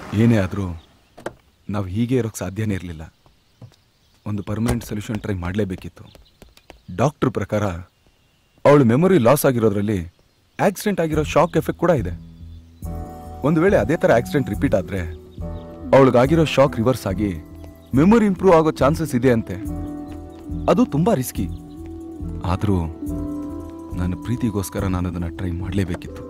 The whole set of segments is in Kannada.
ಏನೇ ಆದರೂ ನಾವು ಹೀಗೆ ಇರೋಕ್ಕೆ ಸಾಧ್ಯನೇ ಇರಲಿಲ್ಲ ಒಂದು ಪರ್ಮನೆಂಟ್ ಸೊಲ್ಯೂಷನ್ ಟ್ರೈ ಮಾಡಲೇಬೇಕಿತ್ತು ಡಾಕ್ಟ್ರ್ ಪ್ರಕಾರ ಅವಳು ಮೆಮೊರಿ ಲಾಸ್ ಆಗಿರೋದ್ರಲ್ಲಿ ಆಕ್ಸಿಡೆಂಟ್ ಆಗಿರೋ ಶಾಕ್ ಎಫೆಕ್ಟ್ ಕೂಡ ಇದೆ ಒಂದು ವೇಳೆ ಅದೇ ಥರ ಆಕ್ಸಿಡೆಂಟ್ ರಿಪೀಟ್ ಆದರೆ ಅವಳಿಗಾಗಿರೋ ಶಾಕ್ ರಿವರ್ಸ್ ಆಗಿ ಮೆಮೊರಿ ಇಂಪ್ರೂವ್ ಆಗೋ ಚಾನ್ಸಸ್ ಇದೆ ಅಂತೆ ಅದು ತುಂಬ ರಿಸ್ಕಿ ಆದರೂ ನನ್ನ ಪ್ರೀತಿಗೋಸ್ಕರ ನಾನು ಅದನ್ನು ಟ್ರೈ ಮಾಡಲೇಬೇಕಿತ್ತು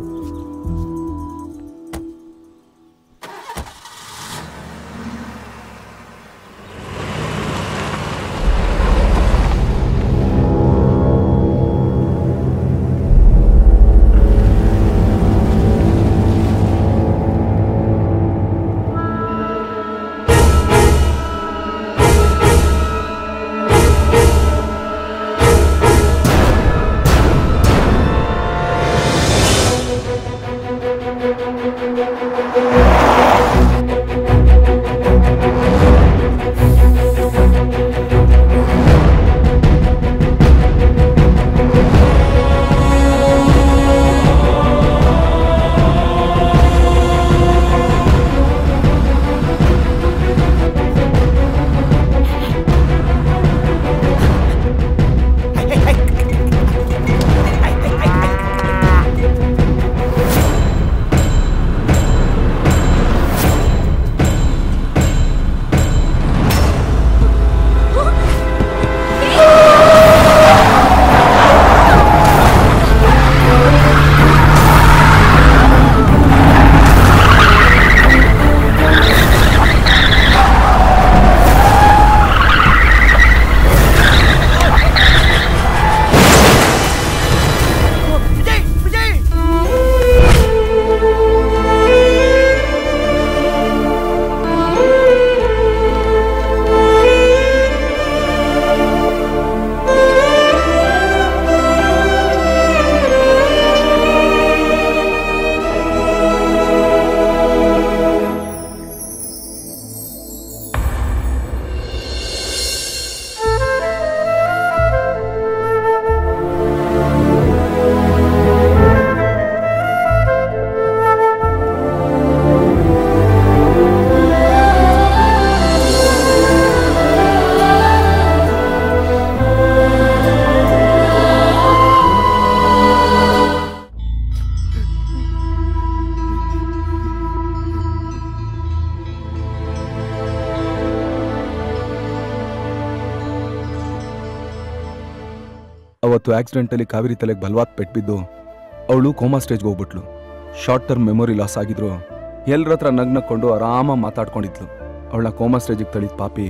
ಅವತ್ತು ಆಕ್ಸಿಡೆಂಟಲ್ಲಿ ಕಾವೇರಿ ತಲೆಗೆ ಬಲವಾತ್ ಪೆಟ್ಬಿದ್ದು ಅವಳು ಕೋಮಾ ಸ್ಟೇಜ್ಗೆ ಹೋಗ್ಬಿಟ್ಲು ಶಾರ್ಟ್ ಟರ್ಮ್ ಮೆಮೊರಿ ಲಾಸ್ ಆಗಿದ್ರು ಎಲ್ಲರ ಹತ್ರ ನಗ್ನಕೊಂಡು ಆರಾಮಾಗಿ ಮಾತಾಡ್ಕೊಂಡಿದ್ಲು ಅವಳನ್ನ ಕೋಮಾ ಸ್ಟೇಜಿಗೆ ತಳಿದ ಪಾಪಿ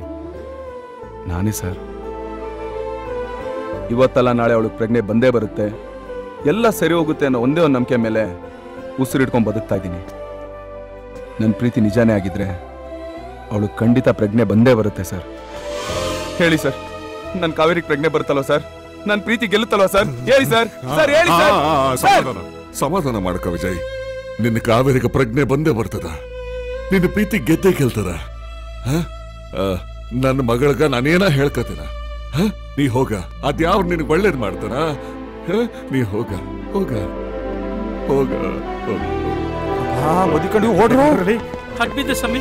ನಾನೇ ಸರ್ ಇವತ್ತಲ್ಲ ನಾಳೆ ಅವಳು ಪ್ರಜ್ಞೆ ಬಂದೇ ಬರುತ್ತೆ ಎಲ್ಲ ಸರಿ ಹೋಗುತ್ತೆ ಅನ್ನೋ ಒಂದೇ ಒಂದು ನಂಬಿಕೆ ಮೇಲೆ ಉಸಿರಿಡ್ಕೊಂಡು ಬದುಕ್ತಾ ಇದ್ದೀನಿ ನನ್ನ ಪ್ರೀತಿ ನಿಜಾನೇ ಆಗಿದ್ರೆ ಅವಳು ಖಂಡಿತ ಪ್ರಜ್ಞೆ ಬಂದೇ ಬರುತ್ತೆ ಸರ್ ಹೇಳಿ ಸರ್ ನನ್ನ ಕಾವೇರಿಗೆ ಪ್ರಜ್ಞೆ ಬರುತ್ತಲ್ವ ಸರ್ ನನ್ನ ಪ್ರೀತಿ ಗೆಲ್ಲುತ್ತಲ್ವ ಸರ್ ಹೇಳಿ ಸರ್ ಸರ್ ಹೇಳಿ ಆ, ಸರ್ ಆ, ಆ, ಸಮಾಧಾನ ಸಮಾಧಾನ ಮಾಡ್ಕ ವಿಜಯ್ ನಿನ್ನ ಕಾವೇರಿಗೆ ಪ್ರಜ್ಞೆ ಬಂದೇ ಬರ್ತದ ನಿನ್ನ ಪ್ರೀತಿ ಗೆದ್ದೇ ಗೆಲ್ತದ ಹ? ಆ, ನನ್ನ ಮಗಳಗ ನಾನೇನ ಹೇಳ್ಕತೀನ ಹ? ನೀ ಹೋಗ ಅದ್ಯಾವ್ ನಿನಗೆ ಒಳ್ಳೇದ್ ಮಾಡ್ತಾನ ಹ? ನೀ ಹೋಗ ಹೋಗ ಹೋಗ ಹೋಗ ಮದಿಕೊಂಡು ಓಡ್ರಿ ಹಟ್ಬಿದ್ದೆ ಸ್ವಾಮಿ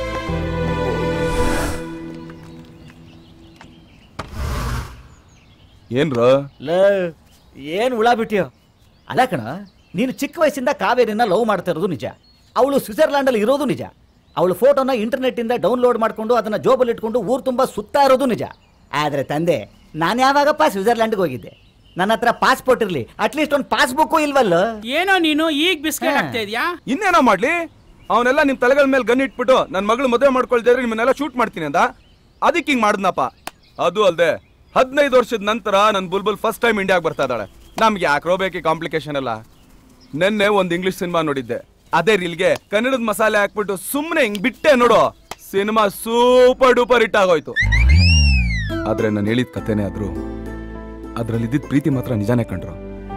ಏನ್ರ ಲ ಏನ್ ಉಳಾ ಬಿಟ್ಟಿಯೋ ಅಲ್ಲ ಕಣ ನೀನು ಚಿಕ್ಕ ವಯಸ್ಸಿಂದ ಕಾವೇರಿನ ಲವ್ ಮಾಡ್ತಾ ಇರೋದು ನಿಜ ಅವಳು ಸ್ವಿಟ್ಜರ್ಲ್ಯಾಂಡಲ್ಲಿ ಇರೋದು ನಿಜ ಅವಳು ಫೋಟೋನ ಇಂಟರ್ನೆಟ್ಟಿಂದ ಡೌನ್ಲೋಡ್ ಮಾಡ್ಕೊಂಡು ಅದನ್ನ ಜೋಬಲ್ಲಿ ಇಟ್ಕೊಂಡು ಊರು ತುಂಬ ಸುತ್ತಾ ಇರೋದು ನಿಜ ಆದ್ರೆ ತಂದೆ ನಾನು ಯಾವಾಗಪ್ಪ ಸ್ವಿಟ್ಜರ್ಲ್ಯಾಂಡ್ಗೆ ಹೋಗಿದ್ದೆ ನನ್ನ ಹತ್ರ ಪಾಸ್ಪೋರ್ಟ್ ಇರಲಿ ಅಟ್ಲೀಸ್ಟ್ ಒಂದು ಪಾಸ್ಬುಕ್ಕು ಇಲ್ವಲ್ಲ ಏನೋ ನೀನು ಈಗ ಬಿಸ್ಕೆಟ್ ಹಾ. ಆಗ್ತಾ ಇದೆಯಾ ಇನ್ನೇನೋ ಮಾಡ್ಲಿ ಅವನೆಲ್ಲ ನಿಮ್ ತಲೆಗಳ ಮೇಲೆ ಗನ್ ಇಟ್ಬಿಟ್ಟು ನನ್ನ ಮಗಳು ಮದುವೆ ಮಾಡ್ಕೊಳ್ತಾ ಇದ್ರೆ ನಿಮ್ಮನ್ನೆಲ್ಲ ಶೂಟ್ ಮಾಡ್ತೀನಿ ಅಂದ ಅದಕ್ಕೆ ಹಿಂಗ್ ಮಾಡಿದ್ನಪ್ಪ ಅದು ಅಲ್ದೆ ಹದಿನೈದು ವರ್ಷದ ನಂತರ ನನ್ನ ಬುಲ್ಬುಲ್ ಫಸ್ಟ್ ಟೈಮ್ ಇಂಡಿಯಾಗೆ ಬರ್ತಾ ಇದ್ದಾಳೆ ನಮ್ಗೆ ಯಾಕ್ರೋ ಬೇಕಿ ಕಾಂಪ್ಲಿಕೇಶನ್ ಎಲ್ಲ ನಿನ್ನೆ ಒಂದು ಇಂಗ್ಲಿಷ್ ಸಿನಿಮಾ ನೋಡಿದ್ದೆ ಅದೇ ರೀಲ್ಗೆ ಕನ್ನಡದ ಮಸಾಲೆ ಹಾಕ್ಬಿಟ್ಟು ಸುಮ್ಮನೆ ಹಿಂಗ್ ಬಿಟ್ಟೆ ನೋಡು ಸಿನಿಮಾ ಸೂಪರ್ ಡೂಪರ್ ಹಿಟ್ ಆಗೋಯ್ತು ಆದ್ರೆ ನಾನು ಹೇಳಿದ ಕಥೆನೇ ಆದ್ರೂ ಅದ್ರಲ್ಲಿ ಇದ್ದಿದ್ ಪ್ರೀತಿ ಮಾತ್ರ ನಿಜಾನೇ ಕಂಡ್ರು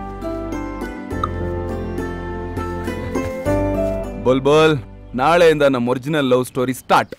ಬುಲ್ಬುಲ್ ನಾಳೆಯಿಂದ ನಮ್ಮ ಒರಿಜಿನಲ್ ಲವ್ ಸ್ಟೋರಿ ಸ್ಟಾರ್ಟ್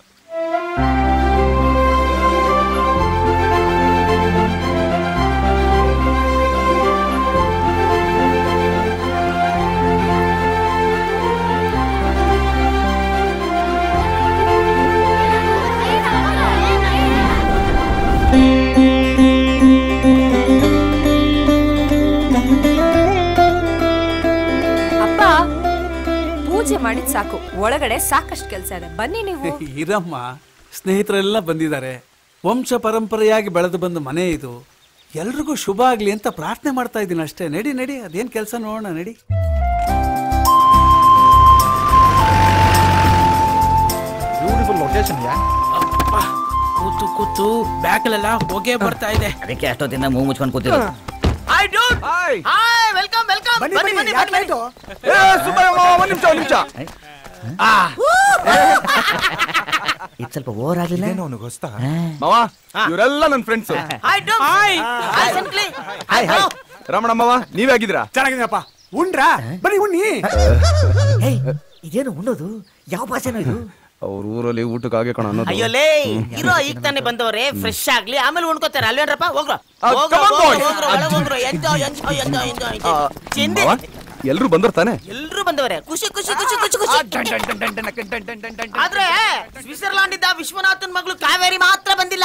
ಪೂಜೆ ಮಾಡಿದ್ ಸಾಕು ಒಳಗಡೆ ಸಾಕಷ್ಟು ಕೆಲಸ ಇದೆ ಬನ್ನಿ ನೀವು ಇರಮ್ಮ ಸ್ನೇಹಿತರೆಲ್ಲ ಬಂದಿದ್ದಾರೆ ವಂಶ ಪರಂಪರೆಯಾಗಿ ಬೆಳೆದು ಬಂದ ಮನೆ ಇದು ಎಲ್ರಿಗೂ ಶುಭ ಆಗ್ಲಿ ಅಂತ ಪ್ರಾರ್ಥನೆ ಮಾಡ್ತಾ ಇದ್ದೀನಿ ಅಷ್ಟೇ ನಡಿ ನಡಿ ಅದೇನ್ ಕೆಲಸ ನೋಡೋಣ ನಡಿ ಬ್ಯೂಟಿಫುಲ್ ಲೊಕೇಶನ್ ಅಪ್ಪಾ, ಕೂತು ಕೂತು ಬ್ಯಾಕಲೆಲ್ಲ ಹೊಗೆ ಬರ್ತಾ ಇದೆ ಅದಕ್ಕೆ ಅಷ್ಟೊತ್ತಿಂದ ಮೂಗು ಮುಚ್ಕೊಂಡು ಕೂತಿರೋದು hi dude hi hi welcome welcome ಬನ್ನಿ ಬನ್ನಿ ಬನ್ನಿ ಏ ಸುಬ್ಬಯ್ಯ ಮಾವ, ಒಂದ್ ನಿಮಿಷ ಒಂದ್ ನಿಮಿಷ ಇದು ಸ್ವಲ್ಪ ಓವರ್ ಆಗಿಲ್ಲ ಮಾವ ಇವರೆಲ್ಲ ನನ್ನ friends hi dude hi hi ಸಂಕ್ಲಿ ಹಾಯ್ ಹಾಯ್ ರಮಣ ಮಾವ ನೀವೇ ಆಗಿದ್ದೀರಾ ಚೆನ್ನಾಗಿದೆಯಪ್ಪ ಉಂಡ್ರಾ ಬನ್ನಿ ಉಣ್ಣಿ ಹೇಯ್ ಇದೇನು ಉಣ್ಣೋದು ಯಾವ ಭಾಷೆನೋ ಇದು ಅವ್ರ ಊರಲ್ಲಿ ಊಟಕ್ಕೆ ಹಾಗೆ ಕಣ ಅನ್ನೋದು ಅಯ್ಯೋ ಲೇ ಇರೋ ಈಗ ತಾನೇ ಬಂದವ್ರೆ ಫ್ರೆಶ್ ಆಗ್ಲಿ ಆಮೇಲೆ ಉಣ್ಕೋತಾರೆ ಅಲ್ವೇನ್ರಪ್ಪ ಹೋಗ್ರ ಆ, come on, boys. ಹೋಗ್ರ ಎಂಜಾಯ್ ಎಂಜಾಯ್ ಎಂಜಾಯ್ ಎಂಜಾಯ್ ಆ, ಚಿಂದಿ ಮಾವ ಎಲ್ರು ಬಂದರ್ ತಾನೆ ಎಲ್ರು ಬಂದವ್ರೆ ಖುಷಿ ಖುಷಿ ಖುಷಿ ಖುಷಿ ಖುಷಿ ಆದ್ರೆ ಸ್ವಿಟ್ಜರ್ಲಾಂಡ್ ಇದ್ದ ವಿಶ್ವನಾಥನ್ ಮಗಳು ಕಾವೇರಿ ಮಾತ್ರ ಬಂದಿಲ್ಲ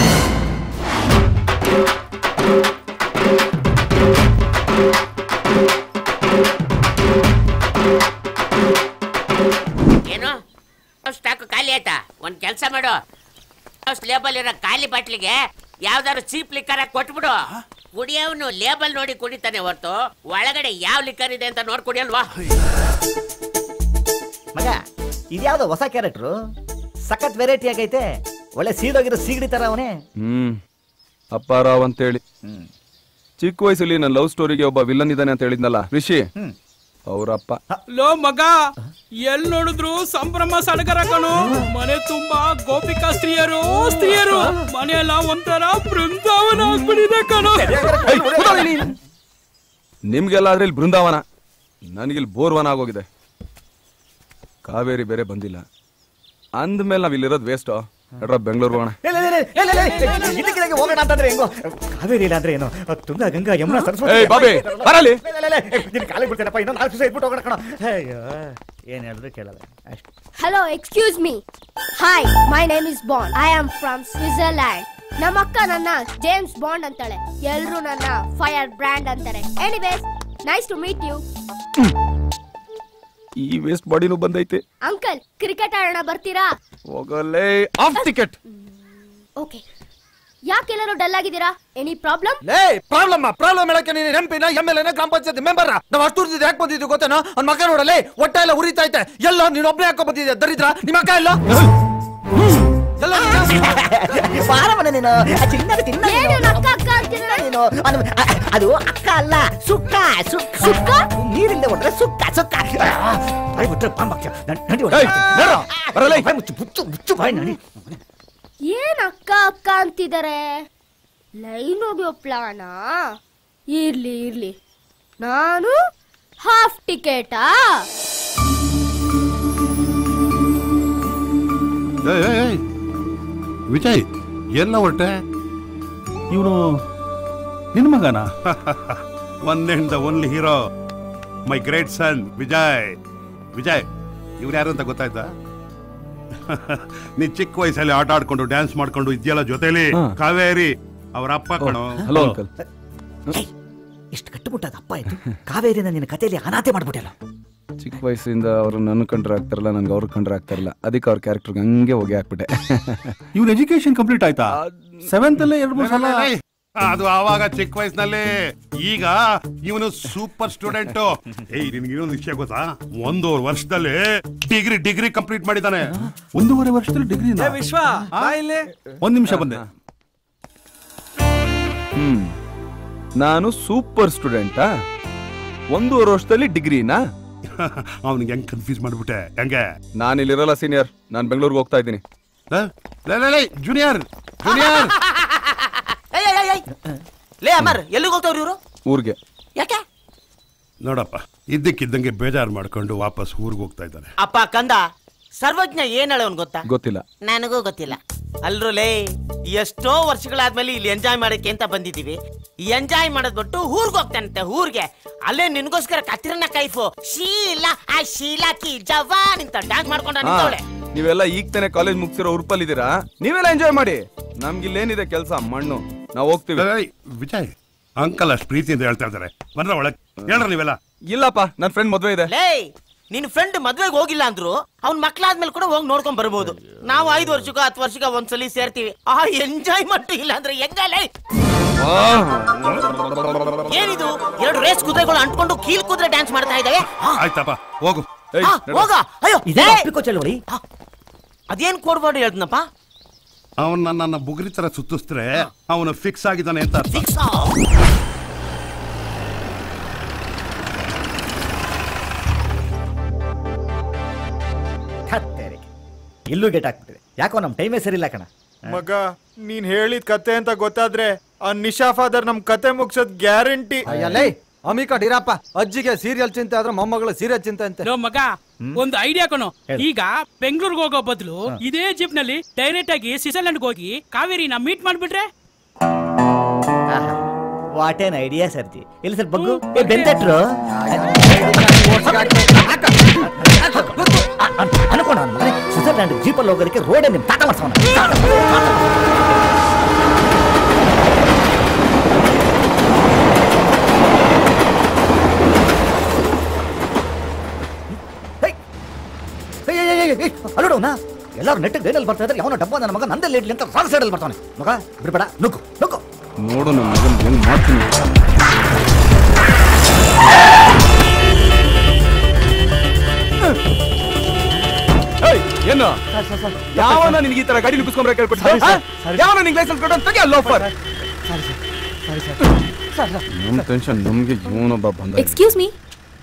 ಏನು ಸ್ಟಾಕ್ ಖಾಲಿ ಆಯ್ತಾ ಒಂದ್ ಕೆಲ್ಸ ಮಾಡು ಲೇಬಲ್ ಇರೋ ಖಾಲಿ ಬಾಟ್ಲಿಗೆ ಯಾವ್ದಾದ್ರು ಚೀಪ್ ಲಿಕ್ಕರ್ ಕೊಟ್ಬಿಡು ಕುಡಿಯೋನು ಲೇಬಲ್ ನೋಡಿ ಕುಡಿತಾನೆ ಹೊರ್ತು ಒಳಗಡೆ ಯಾವ ಲಿಕ್ಕರ್ ಇದೆ ಅಂತ ನೋಡ್ ಕುಡಿಯಲ್ವಾ ಮಗ ಇದ್ಯಾವ್ದೋ ಹೊಸ ಕ್ಯಾರೆಕ್ಟ್ರು ಸಖತ್ ವೆರೈಟಿ ಆಗೈತೆ ಒಳ್ಳೆ ಸೀದೋಗಿರೋ ಸೀಗಡಿ ತರ ಅವನೇ ಹ್ಮ್ ಅಪ್ಪಾರಾವ್ ಅಂತೇಳಿ ಚಿಕ್ಕ ವಯಸ್ಸಲ್ಲಿ ನನ್ನ ಲವ್ ಸ್ಟೋರಿಗೆ ಒಬ್ಬ ವಿಲನ್ ಇದ್ದಾನೆ ಅಂತ ಹೇಳಿದ್ನಲ್ಲ ರಿಷಿ ಅವರಪ್ಪ ಲೋ ಮಗ ಎಲ್ ನೋಡಿದ್ರು ಸಂಭ್ರಮ ಸಡಗರ ಕಣು ಮನೆ ತುಂಬಾ ಗೋಪಿಕಾ ಸ್ತ್ರೀಯರು ಸ್ತ್ರೀಯರು ಮನೆಯೆಲ್ಲ ಒಂಥರ ಬೃಂದಾವನ ಆಗ್ಬಿಟ್ಟಿದೆ ಕಣು ನಿಮ್ಗೆಲ್ಲ ಆದ್ರೆ ಇಲ್ಲಿ ಬೃಂದಾವನ ನನಗಿಲ್ಲಿ ಬೋರ್ವನ ಆಗೋಗಿದೆ ಕಾವೇರಿ ಬೇರೆ ಬಂದಿಲ್ಲ ಅಂದ್ಮೇಲೆ ನಾವ್ ಇಲ್ಲಿರೋದು ವೇಸ್ಟ್ ನಡ್ರ ಬೆಂಗಳೂರು ಹೋಗೋಣ ಇದಕ್ಕಿದಾಗೆ ಹೋಗೋಣ ಅಂತಂದ್ರೆ ಹೆಂಗೋ ಕಾವೇರಿ ಇಲ್ಲ ಅಂದ್ರೆ ಏನು ತುಂಗಾ ಗಂಗಾ ಯಮುನಾ ಸರಸ್ವತಿ ಏಯ್ ಬಾಬಿ ಬರಲಿ ನಿನ್ ಕಾಲಿಗೆ ಬಿಡ್ತೇನಪ್ಪ ಇನ್ನೊಂದು ನಾಲ್ಕು ದಿವಸ ಇಟ್ಬಿಟ್ಟು ಹೋಗೋಣ ಕಣ ಅಯ್ಯೋ ಏನ್ ಹೇಳಿದ್ರು ಕೇಳಲ್ಲ ಅಷ್ಟು Hello, excuse me. Hi, my name is Bond. I am from Switzerland. ನಮ್ಮ ಅಕ್ಕ ನನ್ನ ಜೇಮ್ಸ್ ಬಾಂಡ್ ಅಂತಾಳೆ ಎಲ್ರು ನನ್ನ ಫೈರ್ ಬ್ರ್ಯಾಂಡ್ ಅಂತಾರೆ anyways nice to meet you ಈ ವೇಸ್ಟ್ ಬಾಡಿನೂ ಬಂದೈತೆ ಅಂಕಲ್ ಕ್ರಿಕೆಟ್ ಆಡೋಣ ಬರ್ತೀರಾ ಹೋಗಲೇ ಆಫ್ ಟಿಕೆಟ್ ಓಕೆ ಯಾಕೆಲ್ಲರೂ ಡಲ್ ಆಗಿದ್ದೀರಾ ಎನಿ ಪ್ರಾಬ್ಲಮ್ ಲೇ ಪ್ರಾಬ್ಲಮ್ ಪ್ರಾಬ್ಲಮ್ ಹೇಳಕ್ಕೆ ನೀನು ನೆನಪಿನ ಎಮ್ ಎಲ್ ಎನ ಗ್ರಾಮ ಪಂಚಾಯತ್ ಮೆಂಬರ್ ನಾವು ಅಷ್ಟು ದೂರದಿಂದ ಯಾಕೆ ಬಂದಿದ್ದು ಗೊತ್ತೇನೋ ಅವ್ನ ಮಗ ನೋಡಲೇ ಹೊಟ್ಟೆ ಎಲ್ಲ ಉರಿತಾ ಐತೆ ಎಲ್ಲ ನೀನು ಒಬ್ಬನೇ ಹಾಕೋ ಬಂದಿದ್ದೆ ದರಿದ್ರ ನಿಮ್ಮ ಅಕ್ಕ ಇಲ್ಲ ಎಲ್ಲ ನೀನು? ಬಾರವನ ನೀನು ಆ ಚಿನ್ನದ ತಿನ್ನ ಏನು ನೀನು. ಅಕ್ಕ ಅಕ್ಕ ಅಂತೀರಾ ನೀನು ಅದು ಅ- ಅದು ಅಕ್ಕ ಅಲ್ಲ ಸುಕ್ಕ ಸುಕ್ಕ ಸುಕ್ಕ ನೀರಿಂದ ಹೊಡ್ರೆ ಸುಕ್ಕ ಸುಕ್ಕ ಬಾಯ್ ಬಿಟ್ರೆ ಪಾಂಬಾಕ್ಯ ನಡಿ ಹೊಡಿ. ಏಯ್, ನಡ್ರೋ, ಬರಲೇ. ಬಾಯ್ ಮುಚ್ಚು ಮುಚ್ಚು ಮುಚ್ಚು ಬಾಯ್ ನಡಿ ಏನ್ ಅಕ್ಕ ಅಕ್ಕ ಅಂತಿದ್ದಾರೆ ಲೈನ್ ಹೋಗಿ ಪ್ಲಾನಾ ಇರ್ಲಿ ಇರ್ಲಿ ನಾನು ಹಾಫ್ ಟಿಕೆಟಾ ವಿಜಯ್ ಎಲ್ಲ ಹೊರಟೆ ಇವನು ನಿನ್ನ ಮಗನ one and the only hero my great son Vijay Vijay ಇವ್ರು ಯಾರು ಅಂತ ಗೊತ್ತಾಯ್ತಾ ನೀ ಚಿಕ್ಕ ವಯಸ್ಸಲ್ಲಿ ಆಟ ಆಡ್ಕೊಂಡು ಡ್ಯಾನ್ಸ್ ಮಾಡ್ಕೊಂಡು ಇದೆಯಲ್ಲ ಜೊತೆಲಿ ಹಾ. ಕಾವೇರಿ ಅವ್ರ ಅಪ್ಪ ಕಣೋ ಹಲೋ ಅಂಕಲ್ ಏಯ್, ಎಷ್ಟು ಕಟ್ಟುಮುಟ್ಟಾದ ಅಪ್ಪ ಆಯ್ತು ಕಾವೇರಿನ ನಿನ್ನ ಕಥೆಯಲ್ಲಿ ಅನಾಥೆ ಮಾಡ್ಬಿಟ್ಟಲ್ಲ ಚಿಕ್ಕ ವಯಸ್ಸಿಂದ ಅವರು ನನ್ನ ಕಂಡ್ರೆ ಆಗ್ತಾರಲ್ಲ ನನ್ಗೆ ಅವ್ರ ಕಂಡ್ರೆ ಆಗ್ತಾರಲ್ಲ ಅದಕ್ಕೆ ಅವ್ರ ಕ್ಯಾರೆಕ್ಟರ್ಗೆ ಹಂಗೆ ಹೋಗಿ ಹಾಕ್ಬಿಟ್ಟೆ ಇವ್ನ ಎಜುಕೇಶನ್ ಕಂಪ್ಲೀಟ್ ಆಯ್ತಾ ಸೆವೆಂತ್ ಅಲ್ಲೇ ಎರಡು ಮೂರು ಸಲ ಅದು ಆವಾಗ ಚಿಕ್ಕ ವಯಸ್ಸಿನಲ್ಲಿ ಈಗ ಇವನು ಸೂಪರ್ ಸ್ಟೂಡೆಂಟ್ ಏಯ್ ನಿನ್ಗೆ ಇನ್ನೊಂದು ವಿಷಯ ಗೊತ್ತಾ ಒಂದೂವರೆ ವರ್ಷದಲ್ಲಿ ಡಿಗ್ರಿ ಡಿಗ್ರಿ ಕಂಪ್ಲೀಟ್ ಮಾಡಿದ್ದಾನೆ ಒಂದೂವರೆ ವರ್ಷದಲ್ಲಿ ಡಿಗ್ರಿ ವಿಶ್ವ ಬಾ ಇಲ್ಲಿ ಒಂದ್ ನಿಮಿಷ ಬಂದೆ ಹ್ಮ್ ನಾನು ಸೂಪರ್ ಸ್ಟೂಡೆಂಟಾ ಒಂದೂವರೆ ವರ್ಷದಲ್ಲಿ ಡಿಗ್ರಿನಾ ಅವನಿಗೆ ಹೆಂಗ್ ಕನ್ಫ್ಯೂಸ್ ಮಾಡ್ಬಿಟ್ಟೆ ಹೆಂಗೆ ನಾನು ಇಲ್ಲಿರಲ್ಲ ಸೀನಿಯರ್ ನಾನು ಬೆಂಗಳೂರಿಗೆ ಹೋಗ್ತಾ ಇದ್ದೀನಿ ಜೂನಿಯರ್ ಜೂನಿಯರ್ ಏಯ್, ಏಯ್, ಏಯ್, ಏಯ್. ಲೇ ಅಮರ್ ಎಲ್ಲಿಗೆ ಹೋಗ್ತಾವ್ರಿ ಇವರು ಊರಿಗೆ ಯಾಕೆ ನೋಡಪ್ಪ ಇದ್ದಕ್ಕಿದ್ದಂಗೆ ಬೇಜಾರು ಮಾಡ್ಕೊಂಡು ವಾಪಸ್ ಊರಿಗೆ ಹೋಗ್ತಾ ಇದ್ದಾನೆ ಅಪ್ಪ ಕಂದ ಸರ್ವಜ್ಞ ಏನ್ ಹೇಳೋನ್ ಗೊತ್ತಾ ಗೊತ್ತಿಲ್ಲ ನನಗೂ ಗೊತ್ತಿಲ್ಲ ಅಲ್ರು ಲೇ ಎಷ್ಟೋ ವರ್ಷಗಳಾದ್ಮೇಲೆ ಇಲ್ಲಿ ಎಂಜಾಯ್ ಮಾಡಕ್ಕೆ ಅಂತ ಬಂದಿದೀವಿ ಎಂಜಾಯ್ ಮಾಡೋದ್ ಬಿಟ್ಟು ಊರ್ಗ್ ಹೋಗ್ತಾನಂತೆ ಊರ್ಗೆ ಅಲ್ಲೇ ನಿನ್ಗೋಸ್ಕರ ಕತ್ತಿರನ ಕೈಫು ಶೀಲಾ ಆ ಶೀಲಾ ಕಿ ಜವಾನ್ ಅಂತ ಡ್ಯಾನ್ಸ್ ಮಾಡ್ಕೊಂಡ ಹಾ, ನಿಂತವಳೆ ನೀವೆಲ್ಲ ಈಗ ತಾನೇ ಕಾಲೇಜ್ ಮುಗಿಸಿರೋ ಉರುಪಲ್ಲಿದ್ದೀರಾ ನೀವೆಲ್ಲ ಎಂಜಾಯ್ ಮಾಡಿ ನಮ್ಗಿಲ್ಲೇನಿದೆ ಕೆಲಸ ಮಣ್ಣು ನಾವು ಹೋಗ್ತೀವಿ ಏಯ್, ವಿಜಯ್ ಅಂಕಲ್ ಅಷ್ಟು ಪ್ರೀತಿಯಿಂದ ಹೇಳ್ತಾ ಇದ್ದಾರೆ ಬಂದ್ರ ಒಳಗೆ ಹೇಳ್ರ ನೀವೆಲ್ಲ ಇಲ್ಲಪ್ಪ ನನ್ನ ಫ್ರೆಂಡ್ ಮದ್ವೆ ಇದೆ ಲೇ ನಿನ್ ಫ್ರೆಂಡ್ ಮದ್ವೆಗೆ ಹೋಗಿಲ್ಲ ಅಂದ್ರು ಅವ್ನ್ ಮಕ್ಳಾದ್ಮೇಲೆ ಕೂಡ ಹೋಗಿ ನೋಡ್ಕೊಂಡ್ ಬರ್ಬೋದು ನಾವು ಐದು ವರ್ಷಕ್ಕ ಹತ್ತು ವರ್ಷಕ್ಕ ಒಂದ್ಸಲಿ ಸೇರ್ತೀವಿ ಆ ಎಂಜಾಯ್ ಮಟ್ಟು ಇಲ್ಲ ಅಂದ್ರೆ ಹೆಂಗಲ್ಲ ಏನಿದು ಎರಡು ರೇಸ್ ಕುದುರೆಗಳು ಅಂಟ್ಕೊಂಡು ಕೀಲ್ ಕುದುರೆ ಡ್ಯಾನ್ಸ್ ಮಾಡ್ತಾ ಇದ್ದಾವೆ ಆಯ್ತಪ್ಪ ಹೋಗು ಆ, ಹೋಗ ಅಯ್ಯೋ ಇದೇ ಏ, ಅಪ್ಪಿಕೋ ಚಳವಳಿ ಅದೇನ್ ಕೋಡ್ಬಾರ್ದು ಹೇಳ್ದನಪ್ಪ ಅವನ್ ನನ್ನ ಬುಗುರಿ ತರ ಸುತ್ತಿಸ್ರೆ ಅವನು ಫಿಕ್ಸ್ ಆಗಿದ್ದಾನೆ ಅಂತ ಅರ್ಥ ಫಿಕ್ಸ್ ಹತ್ತೇರಿ. ಇಲ್ಲೂ ಗೇಟ್ ಹಾಕ್ಬಿಟ್ಟಿದೆ ಯಾಕೋ ನಮ್ ಟೈಮೇ ಸರಿ ಇಲ್ಲ ಕಣ ಮಗ ನೀನ್ ಹೇಳಿದ ಕತೆ ಅಂತ ಗೊತ್ತಾದ್ರೆ ಆ ನಿಶಾ ಫಾದರ್ ನಮ್ ಕತೆ ಮುಗ್ಸೋದ್ ಗ್ಯಾರಂಟಿ ಅಯ್ಯಲ್ಲೇ ಅಮಿಕಾ ಡಿರಪ್ಪ ಅಜ್ಜಿಗೆ ಸೀರಿಯಲ್ ಚಿಂತೆ ಆದ್ರೆ ಮೊಮ್ಮಗಳು ಸೀರಿಯಲ್ ಚಿಂತೆ ಅಂತೆ ಲೋ ಮಗ ಒಂದು ಐಡಿಯಾ ಕಣೋ ಹೇಳು. ಈಗ ಬೆಂಗಳೂರಿಗೆ ಹೋಗೋ ಬದಲು ಇದೇ ಜಿಪ್ ನಲ್ಲಿ ಡೈರೆಕ್ಟ್ ಆಗಿ ಸ್ವಿಟ್ಜರ್ಲೆಂಡ್ ಹೋಗಿ ಕಾವೇರಿನ ಮೀಟ್ ಮಾಡ್ಬಿಟ್ರೆ ವಾಟ್ ಏನ್ ಐಡಿಯಾ ಸರ್ಜಿ ಇಲ್ಲಿ ಸ್ವಲ್ಪ ಬಗ್ಗು ಏ ಬೆಂತಟ್ರು ಅನ್ಕೊಂಡ ಸ್ವಿಟ್ಜರ್ಲ್ಯಾಂಡ್ ಜೀಪಲ್ಲಿ ಹೋಗೋದಕ್ಕೆ ರೋಡೇ ನಿಮ್ ತಾತ ಮಾಡ್ಸೋಣ ಅಲ್ಲೋಡವನ ಎಲ್ಲರೂ ನೆಟ್ಟಿಗೆ ಗೈನಲ್ಲಿ ಬರ್ತಾ ಇದ್ರೆ ಅವನ ಡಬ್ಬ ನನ್ನ ಮಗ ನಂದಲ್ಲಿ ಇಡ್ಲಿ ಅಂತ ರಾಂಗ್ ಸೈಡಲ್ಲಿ ಬರ್ತಾನೆ ಮಗ ಬಿಡ್ಬೇಡ ನುಗ್ಗು ನುಗ್ಗು ನೋಡು ನನ್ನ ಮಗನ್ ಹೆಂಗ್ ಮಾಡ್ತೀನಿ ಏಯ್, ಏನು ಯಾವನ ನಿನ್ಗೆ ಈ ತರ ಗಾಡಿ ನುಗ್ಗಿಸ್ಕೊಂಡ್ರೆ ಕೇಳ್ಕೊಟ್ಟು ಯಾವನ ನಿಂಗೆ ಲೈಸೆನ್ಸ್ ಕೊಟ್ಟು ತೆಗಿ ಅಲ್ಲ ಆಫರ್ ನಮ್ ಟೆನ್ಷನ್ ನಮ್ಗೆ ಇವನೊಬ್ಬ ಬಂದ ಎಕ್ಸ್ಕ್ಯೂಸ್ ಮೀ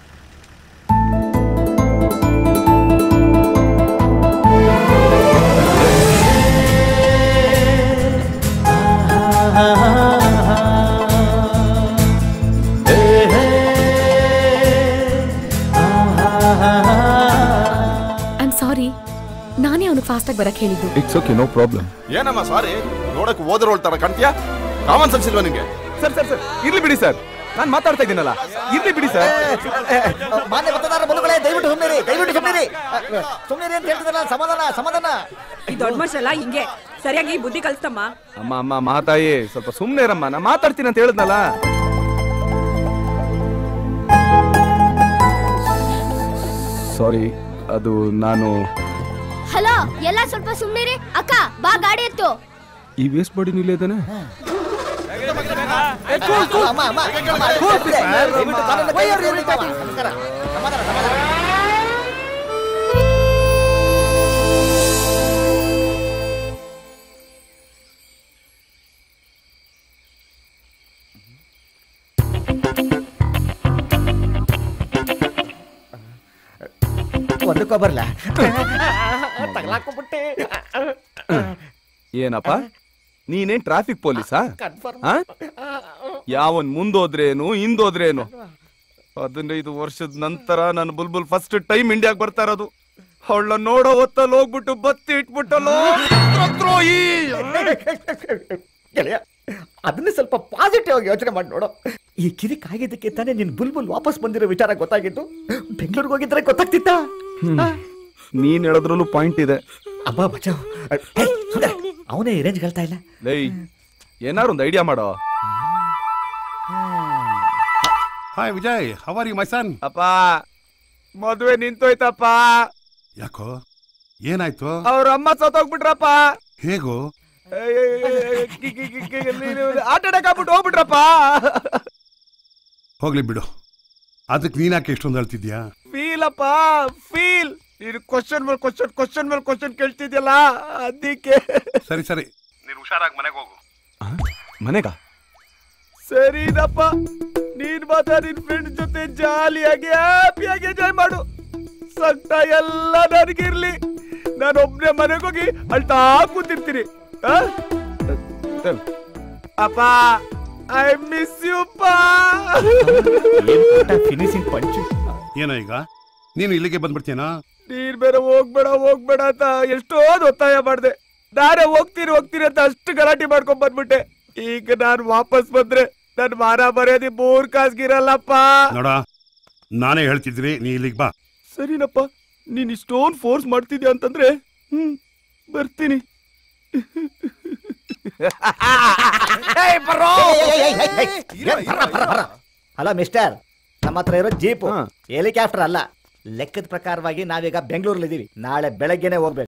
ಐಮ್ ಸಾರಿ ನಾನೇ ಅವನಿಗೆ ಫಾಸ್ಟಾಗಿ ಬರಕ್ ಹೇಳಿದ್ದು ಇಟ್ಸ್ ಓಕೆ ನೋ ಪ್ರಾಬ್ಲಮ್ ಏನಮ್ಮ ಸಾರಿ ನೋಡಕ್ ಓದರೋಳ್ ತರ ಕಾಣ್ತೀಯಾ ಕಾಮನ್ ಸೆನ್ಸ್ ಇಲ್ವಾ ನಿಂಗೆ ಸರ್ ಸರ್ ಸರ್ ಇರ್ಲಿ ಬಿಡಿ ಸರ್ ನಾನು ಮಾತಾಡ್ತಾ ಇದ್ದೀನಲ್ಲ ಇರ್ಲಿ ಬಿಡಿ ಸರ್ ಮಾನ್ಯ ಮತದಾರ ಬಂಧುಗಳೇ ದಯವಿಟ್ಟು ಸುಮ್ಮನಿರಿ ದಯವಿಟ್ಟು ಸುಮ್ಮನಿರಿ ಸುಮ್ಮನಿರಿ ಅಂತ ಹೇಳ್ತಿದ್ದಲ್ಲ ಸಮಾಧಾನ ಸಮಾಧಾನ ಈ ದೊಡ್ಡ ಮನುಷ್ಯಲ್ಲ ಹಿಂಗೆ ಸರಿಯಾಗಿ ಬುದ್ಧಿ ಕಲ್ಸ್ತಮ್ಮ ಅಮ್ಮ ಅಮ್ಮ ಮಾತಾಯಿ ಸ್ವಲ್ಪ ಸುಮ್ಮನೆ ಇರಮ್ಮ ನಾ ಮಾತಾಡ್ತೀನಿ ಅಂತ ಹೇಳಿದ್ನಲ್ಲ ಸಾರಿ ಅದು ನಾನು ಹಲೋ ಎಲ್ಲ ಸ್ವಲ್ಪ ಸುಮ್ಮನಿರಿ ಅಕ್ಕ ಬಾ ಗಾಡಿ ಎತ್ತು ಈ ವೇಸ್ಟ್ ಬಾಡಿ ನಿಲ್ಲ ಇದ್ದಾನೆ ಅಮ್ಮ ಅಮ್ಮ ದಯವಿಟ್ಟು ಕಾನೂನು ಕೈ ಹಿಡಿದು ಪಾಪ. ನಮಸ್ಕಾರ ಸಮಾಧಾನ ಸಮಾಧಾನ ಒಂದಕ್ಕೋ ಬರ್ಲ ತಗಲಾಕೊಂಡ್ಬಿಟ್ಟೆ ಏನಪ್ಪ ನೀನೇನ್ ಟ್ರಾಫಿಕ್ ಪೊಲೀಸಾ ಕನ್ಫರ್ಮ್ ಆ? ಯಾವನ್ ಮುಂದೋದ್ರೇನು ಹಿಂದೋದ್ರೇನು ಹದಿನೈದು ವರ್ಷದ ನಂತರ ನನ್ನ ಬುಲ್ಬುಲ್ ಫಸ್ಟ್ ಟೈಮ್ ಇಂಡಿಯಾಗ್ ಬರ್ತಾ ಇರೋದು ಅವಳ ನೋಡೋ ಹೊತ್ತಲ್ಲಿ ಹೋಗ್ಬಿಟ್ಟು ಬತ್ತಿ ಇಟ್ಬಿಟ್ಟಲ್ಲೋ ದ್ರೋಹಿ. ಗೆಳೆಯ ಅದನ್ನ ಸ್ವಲ್ಪ ಪಾಸಿಟಿವ್ ಆಗಿ ಯೋಚನೆ ಮಾಡಿ ನೋಡು ಈ ಕಿರಿಕ್ ಆಗಿದ್ದಕ್ಕೆ ತಾನೇ ನಿನ್ ಬುಲ್ಬುಲ್ ವಾಪಸ್ ಬಂದಿರೋ ವಿಚಾರ ಗೊತ್ತಾಗಿತ್ತು ಬೆಂಗಳೂರಿಗೆ ಹೋಗಿದ್ರೆ ಗೊತ್ತಾಗ್ತಿತ್ತ ನೀನ್ ಹೇಳದ್ರಲ್ಲೂ ಪಾಯಿಂಟ್ ಇದೆ ಅಬ್ಬಾ ಬಚಾವ್ ಅವನೇ ರೇಂಜ್ ಹೇಳ್ತಾ ಇಲ್ಲ ಲೈ ಏನಾರು ಒಂದು ಐಡಿಯಾ ಮಾಡೋ hi Vijay how are you my son ಅಪ್ಪ ಮದುವೆ ನಿಂತೋಯ್ತಪ್ಪ ಯಾಕೋ ಏನಾಯ್ತು ಅವ್ರ ಅಮ್ಮ ಸತ್ತೋಗ್ಬಿಟ್ರಪ್ಪ ಹೇಗೋ ಆಟ ಆಡಕ್ ಆಗ್ಬಿಟ್ಟು ಹೋಗ್ಬಿಟ್ರಪ್ಪ ಹೋಗ್ಲಿ ಬಿಡು ಅದಕ್ಕೆ ನೀನ್ಯಾಕೆ ಎಷ್ಟೊಂದು ಹೇಳ್ತಿದ್ಯಾ ಫೀಲ್ ಅಪ್ಪ ಫೀಲ್ ನೀನು ಕ್ವಶನ್ ಮೇಲೆ ಕ್ವಶನ್ ಕ್ವಶನ್ ಮೇಲೆ ಕ್ವಶನ್ ಕೇಳ್ತಿದ್ಯಲ್ಲ ಅದಕ್ಕೆ ಸರಿ ಸರಿ ನೀನು ಹುಷಾರಾಗಿ ಮನೆಗೆ ಹೋಗು ಮನೆಗ ಸರಿನಪ್ಪ ನೀನ್ ಮಾತ್ರ ನಿನ್ ಫ್ರೆಂಡ್ ಜೊತೆ ಜಾಲಿಯಾಗಿ ಹ್ಯಾಪಿಯಾಗಿ ಎಂಜಾಯ್ ಮಾಡು ಸಂತ ಎಲ್ಲ ನನಗಿರ್ಲಿ ನಾನು ಒಬ್ನೇ ಮನೆಗೆ ಹೋಗಿ ಅಳ್ತಾ ಕೂತಿರ್ತೀನಿ ಆ? ಅಪ್ಪ ಐ ಮಿಸ್ ಯು ಪಾ ಫಿನಿಶಿಂಗ್ ಪಂಚ್ ಏನೋ ಈಗ ನೀನು ಇಲ್ಲಿಗೆ ಬಂದ್ಬಿಡ್ತೀನಾ ನೀರ್ ಬೇರೆ ಹೋಗ್ಬೇಡ ಹೋಗ್ಬೇಡ ಅಂತ ಎಷ್ಟೋ ಒತ್ತಾಯ ಮಾಡ್ದೆ ನಾನೇ ಹೋಗ್ತೀನಿ ಹೋಗ್ತೀನಿ ಅಂತ ಅಷ್ಟು ಗಲಾಟೆ ಮಾಡ್ಕೊಂಡ್ ಬಂದ್ಬಿಟ್ಟೆ ಈಗ ನಾನು ವಾಪಸ್ ಬಂದ್ರೆ ನನ್ ಮಾನ ಮರ್ಯಾದೆ ಮೂರ್ ಕಾಸ್ಗಿರಲ್ಲಪ್ಪ ನೋಡ ನಾನೇ ಹೇಳ್ತಿದ್ದೀನಿ ನೀ ಇಲ್ಲಿಗೆ ಬಾ ಸರಿನಪ್ಪ ನೀನ್ ಇಷ್ಟೊಂದು ಫೋರ್ಸ್ ಮಾಡ್ತಿದ್ಯಾ ಅಂತಂದ್ರೆ ಹ್ಮ್ ಬರ್ತೀನಿ ಹಲೋ ಮಿಸ್ಟರ್ ನಮ್ಮ ಹತ್ರ ಇರೋ ಜೀಪ್ ಹೆಲಿಕಾಪ್ಟರ್ ಅಲ್ಲ ಲೆಕ್ಕದ ಪ್ರಕಾರವಾಗಿ ನಾವೀಗ ಬೆಂಗಳೂರಲ್ಲಿ ಇದೀವಿ ನಾಳೆ ಬೆಳಗ್ಗೆನೆ ಹೋಗ್ಬೇಕು